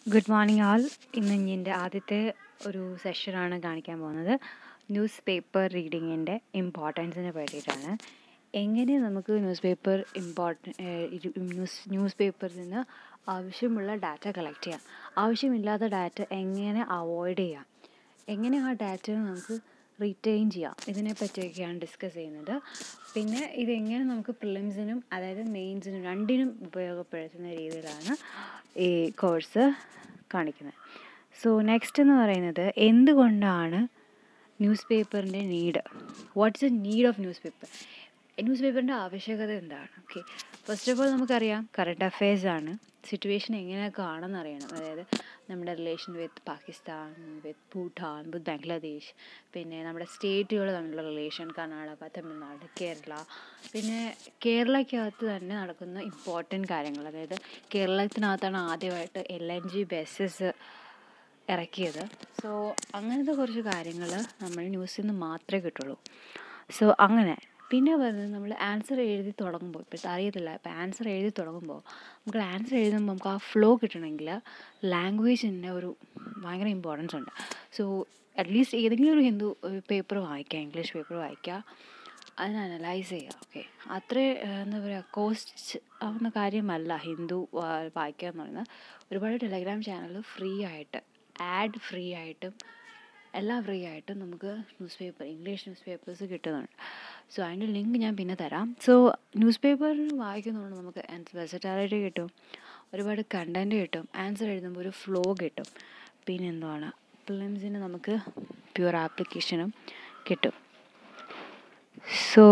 good morning ആൾ ഇന്ന് എൻ്റെ ആദ്യത്തെ ഒരു സെഷനാണ് കാണിക്കാൻ പോകുന്നത് ന്യൂസ് പേപ്പർ റീഡിങ്ങിൻ്റെ ഇമ്പോർട്ടൻസിനെ പറ്റിയിട്ടാണ് എങ്ങനെ നമുക്ക് newspaper important news news പേപ്പറിൽ നിന്ന് ആവശ്യമുള്ള ഡാറ്റ കളക്ട് ചെയ്യാം ആവശ്യമില്ലാത്ത ഡാറ്റ എങ്ങനെ അവോയ്ഡ് ചെയ്യാം എങ്ങനെ ആ ഡാറ്റ നമുക്ക് റീറ്റെയിൻ ചെയ്യാം ഇതിനെ പറ്റിയൊക്കെയാണ് ഡിസ്കസ് ചെയ്യുന്നത് പിന്നെ ഇതെങ്ങനെ നമുക്ക് പ്രിലിംസിനും അതായത് മെയിൻസിനും രണ്ടിനും ഉപയോഗപ്പെടുത്തുന്ന രീതിയിലാണ് ഈ കോഴ്സ് കാണിക്കുന്നത് സോ നെക്സ്റ്റ് എന്ന് പറയുന്നത് എന്തുകൊണ്ടാണ് ന്യൂസ് പേപ്പറിൻ്റെ need what's a need of newspaper newspaper ആവശ്യകത എന്താണ് ഓക്കെ ഫസ്റ്റ് ഓഫ് ഓൾ നമുക്കറിയാം കറണ്ട് അഫയേഴ്സ് ആണ് സിറ്റുവേഷൻ എങ്ങനെയൊക്കെ ആണെന്ന് അറിയണം അതായത് നമ്മുടെ relation with Pakistan with Bhutan with Bangladesh പിന്നെ നമ്മുടെ സ്റ്റേറ്റുകൾ തമ്മിലുള്ള റിലേഷൻ കർണാടക തമിഴ്നാട് കേരള പിന്നെ കേരളയ്ക്കകത്ത് തന്നെ നടക്കുന്ന ഇമ്പോർട്ടൻറ്റ് കാര്യങ്ങൾ അതായത് കേരളത്തിനകത്താണ് ആദ്യമായിട്ട് എൽ എൻ ജി ബസ്സസ് ഇറക്കിയത് സോ അങ്ങനത്തെ കുറച്ച് കാര്യങ്ങൾ നമ്മൾ ന്യൂസിൽ നിന്ന് മാത്രമേ കിട്ടുള്ളൂ സോ അങ്ങനെ പിന്നെ പറയുന്നത് നമ്മൾ ആൻസർ എഴുതി തുടങ്ങുമ്പോൾ ഇപ്പോഴത്തെ അറിയത്തില്ല ഇപ്പോൾ ആൻസർ എഴുതി തുടങ്ങുമ്പോൾ നമുക്ക് ആൻസർ എഴുതുമ്പോൾ നമുക്ക് ആ ഫ്ലോ കിട്ടണമെങ്കിൽ ലാംഗ്വേജിൻ്റെ ഒരു ഭയങ്കര ഇമ്പോർട്ടൻസ് ഉണ്ട് സോ അറ്റ്ലീസ്റ്റ് ഏതെങ്കിലും ഒരു ഹിന്ദു പേപ്പർ വായിക്കുക ഇംഗ്ലീഷ് പേപ്പർ വായിക്കുക അതിനെ അനലൈസ് ചെയ്യുക ഓക്കെ അത്ര എന്താ പറയുക കോസ്റ്റ് ആവുന്ന കാര്യമല്ല ഹിന്ദു വായിക്കുക എന്ന് പറയുന്നത് ഒരുപാട് ടെലഗ്രാം ചാനൽ ഫ്രീ ആയിട്ട് ആഡ് ഫ്രീ ആയിട്ടും എല്ലാം ഫ്രീ ആയിട്ടും നമുക്ക് newspaper English newspapers കിട്ടുന്നുണ്ട് സോ അതിൻ്റെ ലിങ്ക് ഞാൻ പിന്നെ തരാം സോ ന്യൂസ് പേപ്പർ വായിക്കുന്നതുകൊണ്ട് നമുക്ക് വെസറ്റാലിറ്റി കിട്ടും ഒരുപാട് കണ്ടൻറ്റ് കിട്ടും ആൻസർ എഴുതുമ്പോൾ ഒരു ഫ്ലോ കിട്ടും പിന്നെ എന്താണ് ഫിലിംസിന് നമുക്ക് പ്യുവർ ആപ്ലിക്കേഷനും കിട്ടും സോ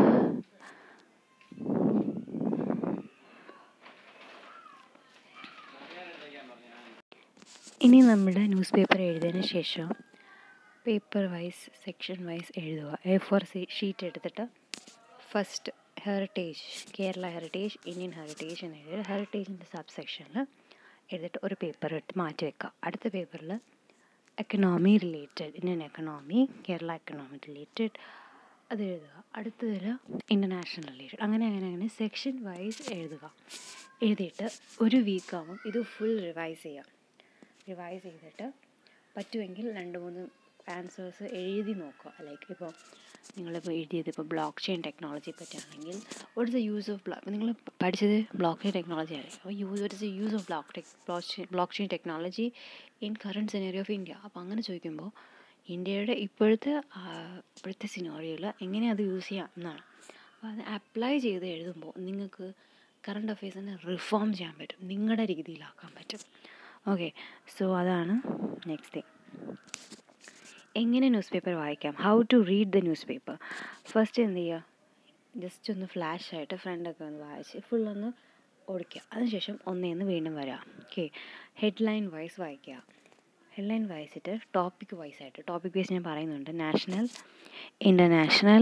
ഇനി നമ്മുടെ ന്യൂസ് പേപ്പർ എഴുതിയതിന് ശേഷം പേപ്പർ വൈസ് സെക്ഷൻ വൈസ് എഴുതുക എ ഫോർ ഷീറ്റ് എടുത്തിട്ട് first heritage Kerala heritage Indian heritage എന്ന് എഴുതി ഹെറിറ്റേജിൻ്റെ സബ് സെക്ഷനിൽ എഴുതിയിട്ട് ഒരു പേപ്പർ എടുത്ത് മാറ്റി വെക്കുക അടുത്ത പേപ്പറിൽ economy related Indian economy Kerala economy related അത് എഴുതുക അടുത്തതിൽ ഇൻ്റർനാഷണൽ റിലേറ്റഡ് അങ്ങനെ അങ്ങനെ അങ്ങനെ സെക്ഷൻ വൈസ് എഴുതുക എഴുതിയിട്ട് ഒരു വീക്കാകുമ്പം ഇത് ഫുൾ റിവൈസ് ചെയ്യാം റിവൈസ് ചെയ്തിട്ട് പറ്റുമെങ്കിൽ രണ്ട് മൂന്ന് ആൻസേഴ്സ് എഴുതി നോക്കുക ലൈക്ക് ഇപ്പോൾ നിങ്ങളിപ്പോൾ എഴുതിയത് ഇപ്പോൾ ബ്ലോക്ക് ചെയിൻ ടെക്നോളജി പറ്റുകയാണെങ്കിൽ what is the use of block നിങ്ങൾ പഠിച്ചത് ബ്ലോക്ക് ചെയിൻ ടെക്നോളജി ആയിരിക്കും അപ്പോൾ use what is the use of block tech blockchain blockchain technology in current scenario of India അപ്പോൾ അങ്ങനെ ചോദിക്കുമ്പോൾ ഇന്ത്യയുടെ ഇപ്പോഴത്തെ ഇപ്പോഴത്തെ സിനോറിയോയിൽ എങ്ങനെ അത് യൂസ് ചെയ്യാം എന്നാണ് അപ്പോൾ അത് അപ്ലൈ ചെയ്ത് എഴുതുമ്പോൾ നിങ്ങൾക്ക് കറണ്ട് അഫയേഴ്സിനെ റിഫോം ചെയ്യാൻ പറ്റും നിങ്ങളുടെ രീതിയിലാക്കാൻ പറ്റും ഓക്കെ സോ അതാണ് നെക്സ്റ്റ് തിങ് എങ്ങനെ ന്യൂസ് പേപ്പർ വായിക്കാം how to read the newspaper first എന്ത് ചെയ്യുക ജസ്റ്റ് ഒന്ന് ഫ്ലാഷ് ആയിട്ട് ഫ്രണ്ടൊക്കെ ഒന്ന് വായിച്ച് ഫുൾ ഒന്ന് ഓടിക്കുക അതിനുശേഷം ഒന്നേന്ന് വീണ്ടും വരിക ഓക്കെ ഹെഡ്ലൈൻ വൈസ് വായിക്കുക ഹെഡ്ലൈൻ വായിച്ചിട്ട് ടോപ്പിക് വൈസ് ആയിട്ട് ടോപ്പിക് വൈസ് ഞാൻ പറയുന്നുണ്ട് national international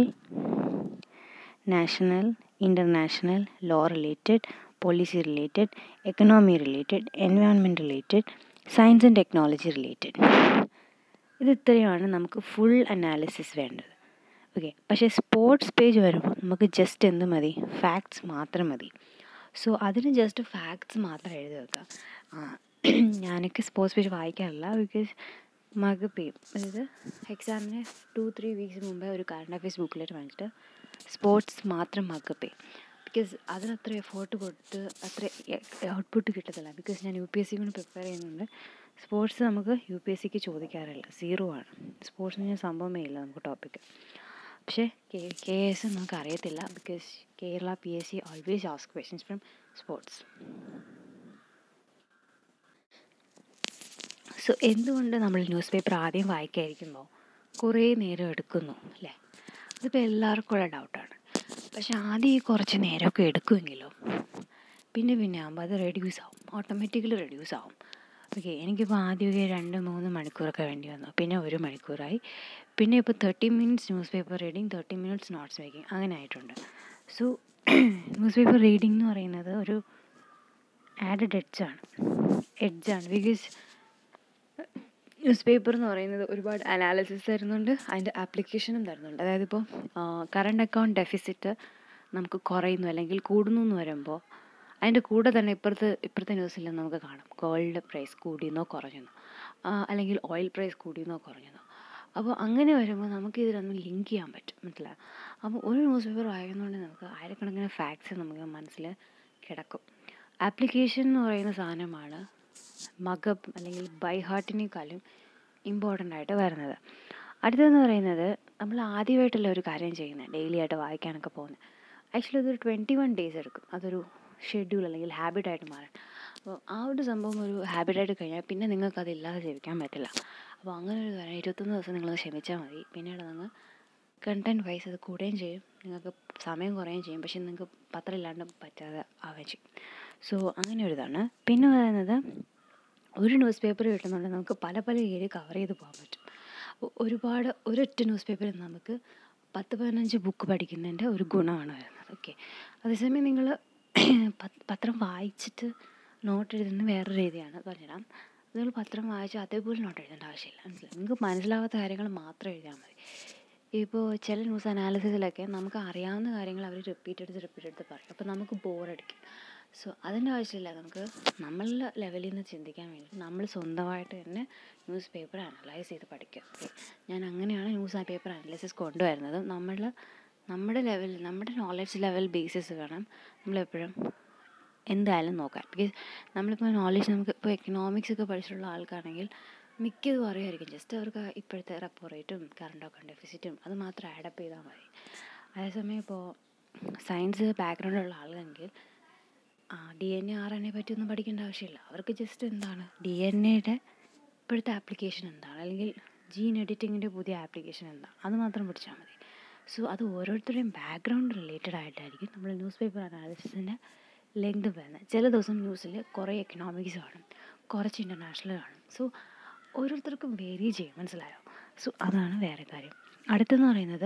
national international law related policy related economy related environment related science and technology related ഇത് ഇത്രയുമാണ് നമുക്ക് ഫുൾ അനാലിസിസ് വേണ്ടത് ഓക്കെ പക്ഷേ സ്പോർട്സ് പേജ് വരുമ്പോൾ നമുക്ക് ജസ്റ്റ് എന്ത് മതി ഫാക്ട്സ് മാത്രം മതി സോ അതിന് ജസ്റ്റ് ഫാക്ട്സ് മാത്രം എഴുതി വെക്കാം ഞാനൊക്കെ സ്പോർട്സ് പേജ് വായിക്കാറില്ല ബിക്കോസ് മഗ് പെയ്യും അതായത് എക്സാമിന് ടു ത്രീ വീക്സ് മുമ്പേ ഒരു കറണ്ട് അഫയേഴ്സ് ബുക്കിലേക്ക് വാങ്ങിച്ചിട്ട് സ്പോർട്സ് മാത്രം മഗ് ചെയ്യും ബിക്കോസ് അതിനത്ര എഫേർട്ട് കൊടുത്ത് അത്ര ഔട്ട്പുട്ട് കിട്ടത്തില്ല ബിക്കോസ് ഞാൻ യു പി എസ് സി കൊണ്ട് പ്രിപ്പയർ ചെയ്യുന്നുണ്ട് സ്പോർട്സ് നമുക്ക് യു പി എസ് സിക്ക് ചോദിക്കാറില്ല സീറോ ആണ് സ്പോർട്സിന് സംഭവമേ ഇല്ല നമുക്ക് ടോപ്പിക്ക് പക്ഷേ കെ കെ എസ് നമുക്ക് അറിയത്തില്ല because Kerala P S C always ask questions from sports so എന്തുകൊണ്ട് നമ്മൾ ന്യൂസ് പേപ്പർ ആദ്യം വായിക്കാതിരിക്കുമ്പോൾ കുറേ നേരം എടുക്കുന്നു അല്ലേ അതിപ്പോൾ എല്ലാവർക്കും ഉള്ള ഡൗട്ടാണ് പക്ഷെ ആദ്യം ഈ കുറച്ച് നേരമൊക്കെ എടുക്കുമെങ്കിലോ പിന്നെ പിന്നെ ആകുമ്പോൾ അത് റെഡ്യൂസ് ആവും ഓട്ടോമാറ്റിക്കലി റെഡ്യൂസ് ആവും ഓക്കെ എനിക്കിപ്പോൾ ആദ്യമൊക്കെ രണ്ട് മൂന്ന് മണിക്കൂറൊക്കെ വേണ്ടി വന്നു പിന്നെ ഒരു മണിക്കൂറായി പിന്നെ ഇപ്പോൾ thirty minutes newspaper reading thirty minutes notes making അങ്ങനെ ആയിട്ടുണ്ട് സോ ന്യൂസ് പേപ്പർ റീഡിംഗ് എന്ന് പറയുന്നത് ഒരു ആഡഡ് എഡ്ജാണ് എഡ്ജാണ് ബിക്കോസ് ന്യൂസ് പേപ്പർ എന്ന് പറയുന്നത് ഒരുപാട് അനാലിസിസ് തരുന്നുണ്ട് അതിൻ്റെ ആപ്ലിക്കേഷനും തരുന്നുണ്ട് അതായത് ഇപ്പോൾ കറണ്ട് അക്കൗണ്ട് ഡെഫിസിറ്റ് നമുക്ക് കുറയുന്നു അല്ലെങ്കിൽ കൂടുന്നു എന്ന് വരുമ്പോൾ അതിൻ്റെ കൂടെ തന്നെ ഇപ്പുറത്ത് ഇപ്പുറത്തെ ന്യൂസിൽ നമുക്ക് കാണാം ഗോൾഡ് പ്രൈസ് കൂടിയെന്നോ കുറഞ്ഞെന്നോ ആ, അല്ലെങ്കിൽ ഓയിൽ പ്രൈസ് കൂടിയെന്നോ കുറഞ്ഞെന്നോ അപ്പോൾ അങ്ങനെ വരുമ്പോൾ നമുക്ക് ഇതിലൊന്നും ലിങ്ക് ചെയ്യാൻ പറ്റും മനസ്സിലായോ അപ്പോൾ ഒരു ന്യൂസ് പേപ്പർ വായിക്കുന്നതുകൊണ്ട് നമുക്ക് ആയിരക്കണക്കിന് ഫാക്ട്സ് നമുക്ക് മനസ്സിൽ കിടക്കും ആപ്ലിക്കേഷൻ എന്ന് പറയുന്ന സാധനമാണ് മഗപ്പ് അല്ലെങ്കിൽ ബൈ ഹാർട്ടിനേക്കാളും ഇമ്പോർട്ടൻ്റ് ആയിട്ട് വരുന്നത് അടുത്തതെന്ന് പറയുന്നത് നമ്മൾ ആദ്യമായിട്ടല്ല ഒരു കാര്യം ചെയ്യുന്നത് ഡെയിലി ആയിട്ട് വായിക്കാനൊക്കെ പോകുന്നത് ആക്ച്വലി അതൊരു ട്വൻറ്റി വൺ ഡേയ്സ് എടുക്കും അതൊരു ഷെഡ്യൂൾ അല്ലെങ്കിൽ ഹാബിറ്റായിട്ട് മാറാൻ അപ്പോൾ ആ ഒരു സംഭവം ഒരു ഹാബിറ്റായിട്ട് കഴിഞ്ഞാൽ പിന്നെ നിങ്ങൾക്ക് അതില്ലാതെ ജീവിക്കാൻ പറ്റില്ല അപ്പോൾ അങ്ങനെ ഒരു കാര്യം ഇരുപത്തൊന്ന് ദിവസം നിങ്ങൾ ക്ഷമിച്ചാൽ മതി പിന്നീട് നിങ്ങൾ കണ്ടൻറ് വൈസ് അത് കൂടുകയും ചെയ്യും നിങ്ങൾക്ക് സമയം കുറയുകയും ചെയ്യും പക്ഷെ നിങ്ങൾക്ക് പത്രം ഇല്ലാണ്ട് പറ്റാതെ ആവുകയും ചെയ്യും സോ അങ്ങനെ ഒരു ഇതാണ് പിന്നെ പറയുന്നത് ഒരു ന്യൂസ് പേപ്പർ കിട്ടുന്നുണ്ടെങ്കിൽ നമുക്ക് പല പല ഏരിയ കവർ ചെയ്ത് പോകാൻ പറ്റും ഒ- ഒരുപാട് ഒരൊറ്റ ന്യൂസ് പേപ്പറിൽ നമുക്ക് പത്ത് പതിനഞ്ച് ബുക്ക് പഠിക്കുന്നതിൻ്റെ ഒരു ഗുണമാണ് വരുന്നത് ഓക്കെ അതേസമയം നിങ്ങൾ പത്രം വായിച്ചിട്ട് നോട്ട് എഴുതുന്നത് വേറൊരു രീതിയാണ് പറഞ്ഞുതരാം നിങ്ങൾ പത്രം വായിച്ച് അതേപോലെ നോട്ട് എഴുതേണ്ട ആവശ്യമില്ല മനസ്സിലായി നിങ്ങൾക്ക് മനസ്സിലാവാത്ത കാര്യങ്ങൾ മാത്രം എഴുതിയാൽ മതി ഇപ്പോൾ ചില ന്യൂസ് അനാലിസിസിലൊക്കെ നമുക്ക് അറിയാവുന്ന കാര്യങ്ങൾ അവർ റിപ്പീറ്റ് എടുത്ത് റിപ്പീറ്റ് എടുത്ത് പറയും അപ്പോൾ നമുക്ക് ബോറടിക്കും സോ അതിൻ്റെ ആവശ്യമില്ല നമുക്ക് നമ്മളുടെ ലെവലിൽ നിന്ന് ചിന്തിക്കാൻ വേണ്ടി നമ്മൾ സ്വന്തമായിട്ട് തന്നെ ന്യൂസ് പേപ്പർ അനലൈസ് ചെയ്ത് പഠിക്കുക ഓക്കെ ഞാൻ അങ്ങനെയാണ് ന്യൂസ് പേപ്പർ അനലൈസിസ് കൊണ്ടുവരുന്നത് നമ്മൾ നമ്മുടെ ലെവൽ നമ്മുടെ നോളജ് ലെവൽ ബേസിസ് വേണം നമ്മളെപ്പോഴും എന്തായാലും നോക്കാൻ ബിക്കോസ് നമ്മളിപ്പോൾ നോളജ് നമുക്ക് ഇപ്പോൾ എക്കണോമിക്സ് ഒക്കെ പഠിച്ചിട്ടുള്ള ആൾക്കാണെങ്കിൽ മിക്കതും അറിയായിരിക്കും ജസ്റ്റ് അവർക്ക് ഇപ്പോഴത്തെ റെപ്പോ റേറ്റും കറണ്ട് അക്കൗണ്ട് ഡെഫിസിറ്റും അത് മാത്രം ആഡപ്പ് ചെയ്താൽ മതി അതേസമയം ഇപ്പോൾ സയൻസ് ബാക്ക്ഗ്രൗണ്ട് ഉള്ള ആളെങ്കിൽ D N A R N A പറ്റിയൊന്നും പഠിക്കേണ്ട ആവശ്യമില്ല അവർക്ക് ജസ്റ്റ് എന്താണ് ഡി എൻ എയുടെ ഇപ്പോഴത്തെ ആപ്ലിക്കേഷൻ എന്താണ് അല്ലെങ്കിൽ ജീൻ എഡിറ്റിങ്ങിൻ്റെ പുതിയ ആപ്ലിക്കേഷൻ എന്താണ് അത് മാത്രം പഠിച്ചാൽ മതി സോ അത് ഓരോരുത്തരുടെയും ബാക്ക്ഗ്രൗണ്ട് റിലേറ്റഡ് ആയിട്ടായിരിക്കും നമ്മൾ ന്യൂസ് പേപ്പർ അനാലിസിസിൻ്റെ ലെങ്ത് വരുന്നത് ചില ദിവസം ന്യൂസിൽ കുറേ എക്കണോമിക്സ് കാണും കുറച്ച് ഇൻ്റർനാഷണൽ കാണും സോ ഓരോരുത്തർക്കും വേരി ചെയ്യും മനസ്സിലായോ സോ അതാണ് വേറെ കാര്യം അടുത്തെന്ന് പറയുന്നത്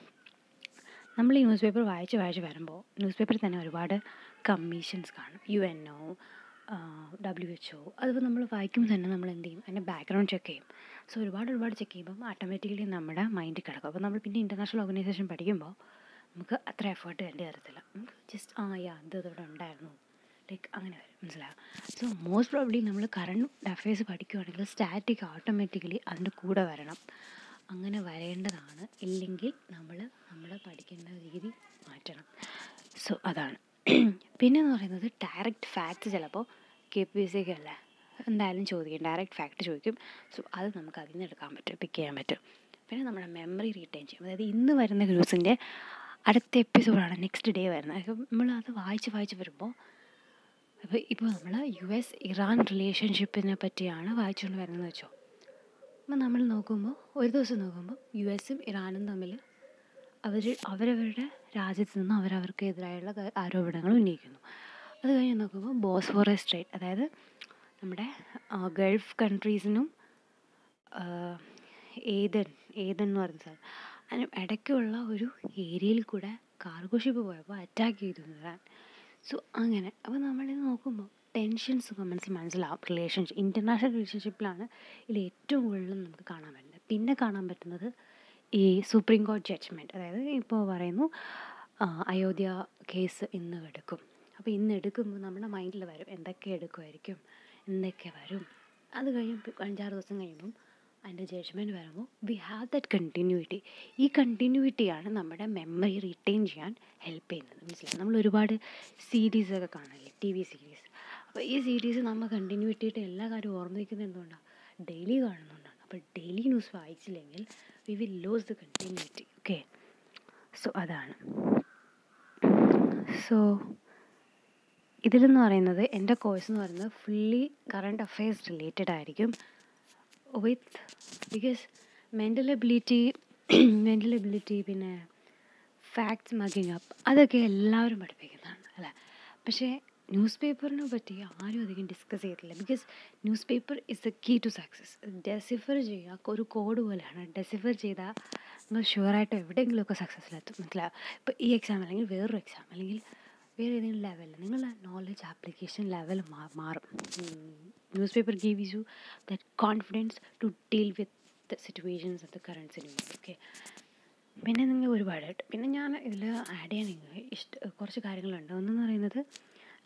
നമ്മൾ ഈ ന്യൂസ് പേപ്പർ വായിച്ച് വായിച്ച് വരുമ്പോൾ ന്യൂസ് പേപ്പറിൽ തന്നെ ഒരുപാട് കമ്മീഷൻസ് കാണും U N O W H O അതിപ്പോൾ നമ്മൾ വായിക്കുമ്പോൾ തന്നെ നമ്മൾ എന്ത് ചെയ്യും അതിൻ്റെ ബാക്ക്ഗ്രൗണ്ട് ചെക്ക് ചെയ്യും സോ ഒരുപാട് ഒരുപാട് ചെക്ക് ചെയ്യുമ്പം ഓട്ടോമാറ്റിക്കലി നമ്മുടെ മൈൻഡിൽ കിടക്കും അപ്പോൾ നമ്മൾ പിന്നെ ഇൻ്റർനാഷണൽ ഓർഗനൈസേഷൻ പഠിക്കുമ്പോൾ നമുക്ക് അത്ര എഫേർട്ട് വേണ്ടി വരത്തില്ല നമുക്ക് ജസ്റ്റ് ആ യാ ഇത് ഇവിടെ ഉണ്ടായിരുന്നു ലൈക്ക് അങ്ങനെ വരും മനസ്സിലായോ സോ മോസ്റ്റ് പ്രോബ്ലി നമ്മൾ കറണ്ട് അഫയേഴ്സ് പഠിക്കുകയാണെങ്കിൽ സ്റ്റാറ്റിക് ഓട്ടോമാറ്റിക്കലി അതിൻ്റെ കൂടെ വരണം അങ്ങനെ വരേണ്ടതാണ് ഇല്ലെങ്കിൽ നമ്മൾ നമ്മൾ പഠിക്കേണ്ട രീതി മാറ്റണം സോ അതാണ് പിന്നെ എന്ന് പറയുന്നത് ഡയറക്റ്റ് ഫാക്ട്സ് ചിലപ്പോൾ കെ പി എസ് സിക്ക് അല്ല എന്തായാലും ചോദിക്കും ഡയറക്റ്റ് ഫാക്ട് ചോദിക്കും സോ അത് നമുക്ക് അതിൽ നിന്ന് എടുക്കാൻ പറ്റും പിക്ക് ചെയ്യാൻ പറ്റും പിന്നെ നമ്മുടെ മെമ്മറി റീറ്റെയിൻ ചെയ്യും അതായത് ഇന്ന് വരുന്ന ന്യൂസിൻ്റെ അടുത്ത എപ്പിസോഡാണ് നെക്സ്റ്റ് ഡേ വരുന്നത് അപ്പോൾ നമ്മൾ അത് വായിച്ച് വായിച്ച് വരുമ്പോൾ അപ്പോൾ ഇപ്പോൾ നമ്മൾ യു എസ് ഇറാൻ റിലേഷൻഷിപ്പിനെ പറ്റിയാണ് വായിച്ചുകൊണ്ട് വരുന്നത് വെച്ചോ അപ്പം നമ്മൾ നോക്കുമ്പോൾ ഒരു ദിവസം നോക്കുമ്പോൾ യു എസും ഇറാനും തമ്മിൽ അവർ അവരവരുടെ രാജ്യത്ത് നിന്ന് അവരവർക്ക് എതിരായുള്ള ക- ആരോപണങ്ങൾ ഉന്നയിക്കുന്നു അത് കഴിഞ്ഞ് നോക്കുമ്പോൾ ബോസ്ഫോറസ് സ്ട്രേറ്റ് അതായത് നമ്മുടെ ആ, ഗൾഫ് കൺട്രീസിനും ആ, ഏതൻ ഏതൻ എന്ന് പറയുന്ന സ്ഥലം അതിന് ഇടയ്ക്കുള്ള ഒരു ഏരിയയിൽ കൂടെ കാർഗോ ഷിപ്പ് പോയപ്പോൾ അറ്റാക്ക് ചെയ്തു ഇറാൻ സോ അങ്ങനെ അപ്പോൾ നമ്മളിത് നോക്കുമ്പോൾ ടെൻഷൻസ് ഒക്കെ മനസ്സിൽ മനസ്സിലാവും റിലേഷൻഷിപ്പ് ഇൻ്റർനാഷണൽ റിലേഷൻഷിപ്പിലാണ് ഇതിൽ ഏറ്റവും കൂടുതൽ നമുക്ക് കാണാൻ പറ്റുന്നത് പിന്നെ കാണാൻ പറ്റുന്നത് ഈ സുപ്രീം കോടതി ജഡ്ജ്മെൻറ്റ് അതായത് ഇപ്പോൾ പറയുന്നു ആ, അയോധ്യ കേസ് ഇന്ന് എടുക്കും അപ്പോൾ ഇന്ന് എടുക്കുമ്പോൾ നമ്മുടെ മൈൻഡിൽ വരും എന്തൊക്കെ എടുക്കുമായിരിക്കും എന്തൊക്കെ വരും അത് കഴിയുമ്പോൾ അഞ്ചാറ് ദിവസം കഴിയുമ്പം അതിൻ്റെ ജഡ്ജ്മെൻറ്റ് വരുമ്പോൾ വി ഹാവ് ദറ്റ് കണ്ടിന്യൂറ്റി ഈ കണ്ടിന്യൂറ്റിയാണ് നമ്മുടെ മെമ്മറി റിട്ടൈൻ ചെയ്യാൻ ഹെൽപ്പ് ചെയ്യുന്നത് മനസ്സിലായി നമ്മൾ ഒരുപാട് സീരീസൊക്കെ കാണാനില്ലേ ടി വി സീരീസ് അപ്പോൾ ഈ സീരീസ് നമ്മൾ കണ്ടിന്യൂറ്റി ആയിട്ട് എല്ലാ കാര്യവും ഓർമ്മിക്കുന്നത് എന്തുകൊണ്ടാണ് ഡെയിലി കാണുന്നതുകൊണ്ടാണ് അപ്പോൾ ഡെയിലി ന്യൂസ് വായിച്ചില്ലെങ്കിൽ we will lose the continuity okay so അതാണ് സോ ഇതിലെന്ന് പറയുന്നത് എൻ്റെ കോഴ്സ് എന്ന് പറയുന്നത് ഫുള്ളി കറണ്ട് അഫയേഴ്സ് റിലേറ്റഡ് ആയിരിക്കും with because mental ability mental ability പിന്നെ ഫാക്ട്സ് മഗിങ് അപ്പ് അതൊക്കെ എല്ലാവരും പഠിപ്പിക്കുന്നതാണ് അല്ലേ പക്ഷേ ന്യൂസ് പേപ്പറിനെ പറ്റി ആരും അധികം ഡിസ്കസ് ചെയ്തിട്ടില്ല because newspaper is the key to success decipher ചെയ്യുക ഒരു കോഡ് പോലെയാണ് ഡെസിഫർ ചെയ്താൽ നിങ്ങൾ ഷുവറായിട്ട് എവിടെയെങ്കിലുമൊക്കെ സക്സസ്സിലെത്തും മനസ്സിലാവും ഇപ്പോൾ ഈ എക്സാം അല്ലെങ്കിൽ വേറൊരു എക്സാം അല്ലെങ്കിൽ വേറെ ഏതെങ്കിലും ലെവലിൽ നിങ്ങളുടെ നോളജ് ആപ്ലിക്കേഷൻ ലെവൽ മാറും newspaper give you that confidence to deal with the situations of the current situation okay പിന്നെ നിങ്ങൾ ഒരുപാട് പിന്നെ ഞാൻ ഇതിൽ ആഡ് ചെയ്യാൻ ഇഷ്ട കുറച്ച് കാര്യങ്ങളുണ്ട് ഒന്നെന്ന് പറയുന്നത്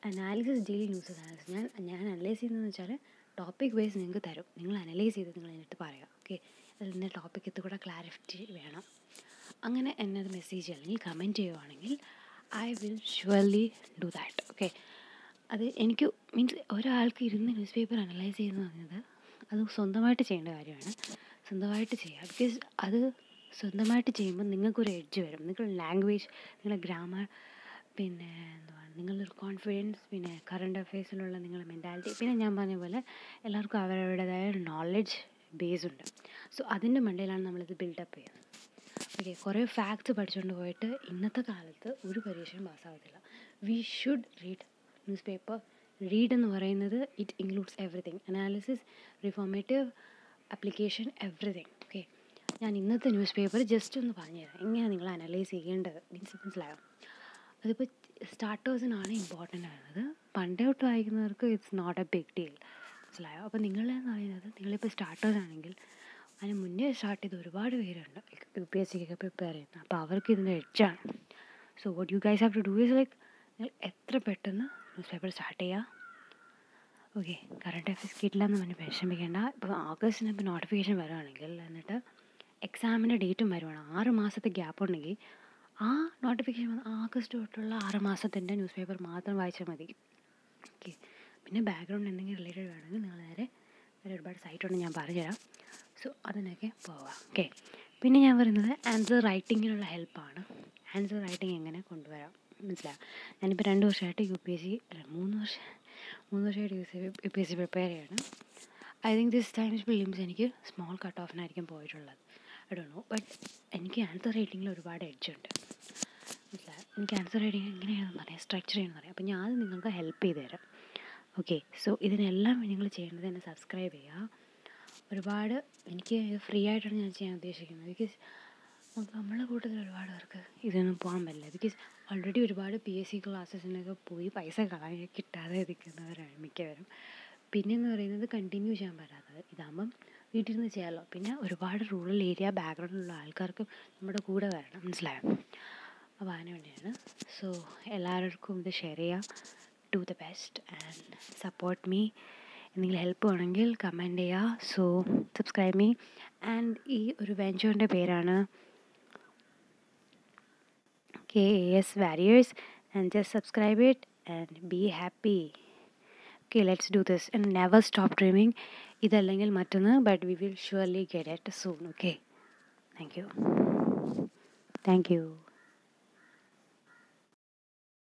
അനാലിസിസ് ഡെയിലി ന്യൂസ് അനാലിസിസ് ഞാൻ ഞാൻ അനലൈസ് ചെയ്യുന്നതെന്ന് വെച്ചാൽ ടോപ്പിക് വൈസ് നിങ്ങൾക്ക് തരും നിങ്ങൾ അനലൈസ് ചെയ്ത് നിങ്ങൾ എന്നിട്ട് പറയുക ഓക്കെ അതിൽ നിന്ന് ടോപ്പിക് എത്തി കൂടെ ക്ലാരിഫിറ്റി വേണം അങ്ങനെ എന്നെ അത് മെസ്സേജ് അല്ലെങ്കിൽ കമൻറ്റ് ചെയ്യുവാണെങ്കിൽ I will surely do that okay അത് എനിക്ക് മീൻസ് ഒരാൾക്ക് ഇരുന്ന് ന്യൂസ് പേപ്പർ അനലൈസ് ചെയ്യുന്നത് പറഞ്ഞത് അത് സ്വന്തമായിട്ട് ചെയ്യേണ്ട കാര്യമാണ് സ്വന്തമായിട്ട് ചെയ്യുക ബിക്കോസ് അത് സ്വന്തമായിട്ട് ചെയ്യുമ്പോൾ നിങ്ങൾക്കൊരു എഡ്ജ് വരും നിങ്ങളുടെ ലാംഗ്വേജ് നിങ്ങളുടെ ഗ്രാമർ പിന്നെ എന്തുവാ നിങ്ങളൊരു കോൺഫിഡൻസ് പിന്നെ കറണ്ട് അഫയേഴ്സിലുള്ള നിങ്ങളുടെ മെൻറ്റാലിറ്റി പിന്നെ ഞാൻ പറഞ്ഞ പോലെ എല്ലാവർക്കും അവരവരുടേതായ ഒരു നോളജ് ബേസ് ഉണ്ട് സോ അതിൻ്റെ മണ്ടയിലാണ് നമ്മളിത് ബിൽഡപ്പ് ചെയ്യുന്നത് ഓക്കെ കുറേ ഫാക്ട്സ് പഠിച്ചുകൊണ്ട് പോയിട്ട് ഇന്നത്തെ കാലത്ത് ഒരു പരീക്ഷയും പാസ്സാകത്തില്ല we should read newspaper read എന്ന് പറയുന്നത് it includes everything analysis reformative application everything okay ഞാൻ ഇന്നത്തെ ന്യൂസ് പേപ്പർ ജസ്റ്റ് ഒന്ന് പറഞ്ഞുതരാം എങ്ങനെയാണ് നിങ്ങൾ അനലൈസ് ചെയ്യേണ്ടത് മീൻസ് മനസ്സിലായോ അതിപ്പോൾ സ്റ്റാർട്ടേഴ്സിനാണ് ഇമ്പോർട്ടൻ്റ് ആകുന്നത് പണ്ടേ തൊട്ട് വായിക്കുന്നവർക്ക് it's not a big deal മനസ്സിലായോ അപ്പോൾ നിങ്ങളെന്ന് പറയുന്നത് നിങ്ങളിപ്പോൾ സ്റ്റാർട്ടേഴ്സ് ആണെങ്കിൽ അതിന് മുന്നേ സ്റ്റാർട്ട് ചെയ്ത ഒരുപാട് പേരുണ്ട് യു പി എസ് സിക്കൊക്കെ പ്രിപ്പയർ ചെയ്യുന്നത് അപ്പോൾ അവർക്ക് ഇതിൻ്റെ എഡ്ജാണ് so what you guys have to do is like നിങ്ങൾ എത്ര പെട്ടെന്ന് ന്യൂസ് പേപ്പർ സ്റ്റാർട്ട് ചെയ്യുക ഓക്കെ കറണ്ട് അഫയേഴ്സ് കിട്ടില്ല എന്ന് പറഞ്ഞ് വിഷമിക്കേണ്ട ഇപ്പോൾ ഓഗസ്റ്റിന് ഇപ്പോൾ നോട്ടിഫിക്കേഷൻ വരുവാണെങ്കിൽ എന്നിട്ട് എക്സാമിൻ്റെ ഡേറ്റും വരുവാണ് ആറ് മാസത്തെ ഗ്യാപ്പ് ഉണ്ടെങ്കിൽ ആ നോട്ടിഫിക്കേഷൻ വന്ന് ആഗസ്റ്റ് തൊട്ടുള്ള ആറ് മാസത്തിൻ്റെ ന്യൂസ് പേപ്പർ മാത്രം വായിച്ചാൽ മതി ഓക്കെ പിന്നെ ബാക്ക്ഗ്രൗണ്ട് എന്തെങ്കിലും റിലേറ്റഡ് വേണമെങ്കിൽ നിങ്ങൾ നേരെ വേറെ ഒരുപാട് സൈറ്റുണ്ട് ഞാൻ പറഞ്ഞുതരാം സോ അതിനൊക്കെ പോവാം ഓക്കെ പിന്നെ ഞാൻ പറയുന്നത് ആൻസർ റൈറ്റിങ്ങിനുള്ള ഹെൽപ്പാണ് ആൻസർ റൈറ്റിംഗ് എങ്ങനെ കൊണ്ടുവരാം മനസ്സിലാവും ഞാനിപ്പോൾ രണ്ട് വർഷമായിട്ട് യു പി എസ് സി അല്ല മൂന്ന് വർഷം മൂന്ന് വർഷമായിട്ട് U C U P S C prepare ചെയ്യാണ് I think this times films എനിക്ക് സ്മോൾ കട്ട് ഓഫിനായിരിക്കും പോയിട്ടുള്ളത് ഐ ഡോ നോ ബട്ട് എനിക്ക് ആൻസർ റൈറ്റിങ്ങിൽ ഒരുപാട് എഡ്ജ് ഉണ്ട് മനസ്സിലായോ എനിക്ക് ആൻസർ റൈറ്റിംഗ് എങ്ങനെയാണെന്ന് പറയാം സ്ട്രക്ചർ ചെയ്യണമെന്ന് പറയാം അപ്പോൾ ഞാൻ നിങ്ങൾക്ക് ഹെൽപ്പ് ചെയ്ത് തരാം ഓക്കെ സോ ഇതിനെല്ലാം നിങ്ങൾ ചെയ്യേണ്ടത് എന്നെ സബ്സ്ക്രൈബ് ചെയ്യുക ഒരുപാട് എനിക്ക് ഫ്രീ ആയിട്ടാണ് ഞാൻ ചെയ്യാൻ ഉദ്ദേശിക്കുന്നത് ബിക്കോസ് നമുക്ക് നമ്മളെ കൂട്ടത്തിൽ ഒരുപാട് പേർക്ക് ഇതൊന്നും പോകാൻ പറ്റില്ല ബിക്കോസ് ഓൾറെഡി ഒരുപാട് പി എസ് സി ക്ലാസ്സസിനൊക്കെ പോയി പൈസ കളയാൻ കിട്ടാതെ ഇരിക്കുന്നവരാണ് മിക്കവരും പിന്നെ എന്ന് പറയുന്നത് കണ്ടിന്യൂ ചെയ്യാൻ പറ്റാത്തത് ഇതാകുമ്പം വീട്ടിൽ നിന്ന് ചെയ്യാമല്ലോ പിന്നെ ഒരുപാട് റൂറൽ ഏരിയ ബാക്ക്ഗ്രൗണ്ടിലുള്ള ആൾക്കാർക്ക് നമ്മുടെ കൂടെ വരണം മനസ്സിലായോ അപ്പോൾ അതിന് വേണ്ടിയാണ് സോ എല്ലാവർക്കും ഇത് ഷെയർ ചെയ്യാം do the best and support me എന്തെങ്കിലും ഹെൽപ്പ് വേണമെങ്കിൽ കമൻറ്റ് ചെയ്യുക സോ സബ്സ്ക്രൈബ് മീ ആൻഡ് ഈ ഒരു വെഞ്ചറിൻ്റെ പേരാണ് K A S warriors and just subscribe it and be happy okay let's do this and never stop dreaming ഇതല്ലെങ്കിൽ മറ്റൊന്ന് but we will surely get it soon okay thank you thank U